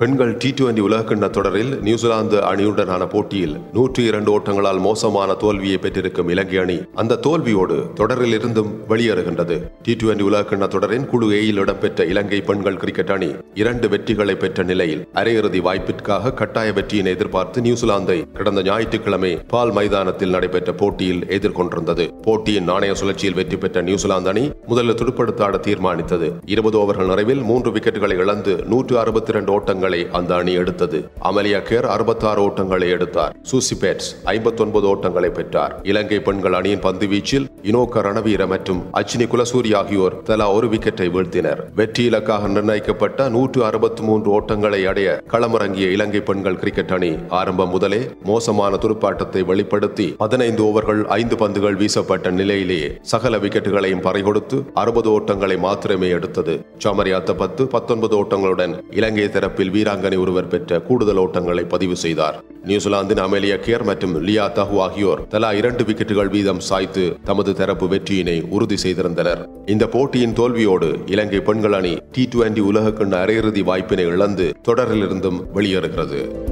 பெண்கள் T twenty உலகக்கிண்ண தொடரில் நியூசிலாந்து அணியுடனான போட்டியில் நூற்றி இரண்டு ஓட்டங்களால் மோசமான தோல்வியை பெற்றிருக்கும் இலங்கை அணி அந்த தோல்வியோடு தொடரில் இருந்தும் வெளியேறுகின்றது டி டுவெண்டி உலகக்கிண்ண தொடரின் குழு ஏயில் இடம்பெற்ற இலங்கை பெண்கள் கிரிக்கெட் அணி இரண்டு வெற்றிகளை பெற்ற நிலையில் அரையிறுதி வாய்ப்பிற்காக கட்டாய வெற்றியினை எதிர்பார்த்து நியூசிலாந்தை கடந்த ஞாயிற்றுக்கிழமை பால் மைதானத்தில் நடைபெற்ற போட்டியில் எதிர்கொண்டிருந்தது போட்டியின் நாணய சுழற்சியில் வெற்றி பெற்ற நியூசிலாந்து அணி முதலில் துடுப்படுத்தாட தீர்மானித்தது இருபது ஓவர்கள் நிறைவில் மூன்று விக்கெட்டுகளை இழந்து நூற்று அறுபத்தி இரண்டு ஓட்டங்களை அந்த அணி எடுத்தது அமலியா கேர் அறுபத்தாறு ஓட்டங்களை எடுத்தார் சூசி பேட்ஸ் ஐம்பத்தொன்பது ஓட்டங்களை பெற்றார் இலங்கை பெண்கள் அணியின் பந்து வீச்சில் இனோக்க ரணவீர மற்றும் அச்சினி குலசூரி ஆகியோர் தலா ஒரு விக்கெட்டை வீழ்த்தினர் வெற்றி இலக்காக நிர்ணயிக்கப்பட்ட நூற்று அறுபத்தி மூன்று ஓட்டங்களை அடைய களமிறங்கிய இலங்கை பெண்கள் கிரிக்கெட் அணி ஆரம்பம் முதலே மோசமான துடுப்பாட்டத்தை வெளிப்படுத்தி பதினைந்து ஓவர்கள் ஐந்து பந்துகள் வீசப்பட்ட நிலையிலேயே சகல விக்கெட்டுகளையும் பறிகொடுத்து அறுபது ஓட்டங்களை மாத்திரமே எடுத்தது சமரியாத்த பத்து பத்தொன்பது ஓட்டங்களுடன் இலங்கை தரப்பில் வீராங்கனை ஒருவர் பெற்ற கூடுதல் ஓட்டங்களை பதிவு செய்தார் நியூசிலாந்தின் அமேலியா கேர் மற்றும் லியா தஹு ஆகியோர் தலா இரண்டு விக்கெட்டுகள் வீதம் சாய்த்து தமது தரப்பு வெற்றியினை உறுதி செய்திருந்தனர் இந்த போட்டியின் தோல்வியோடு இலங்கை பெண்கள் அணி டி டுவெண்டி உலகக்கிண்ண அரையிறுதி வாய்ப்பினை இழந்து தொடரிலிருந்தும் வெளியேறுகிறது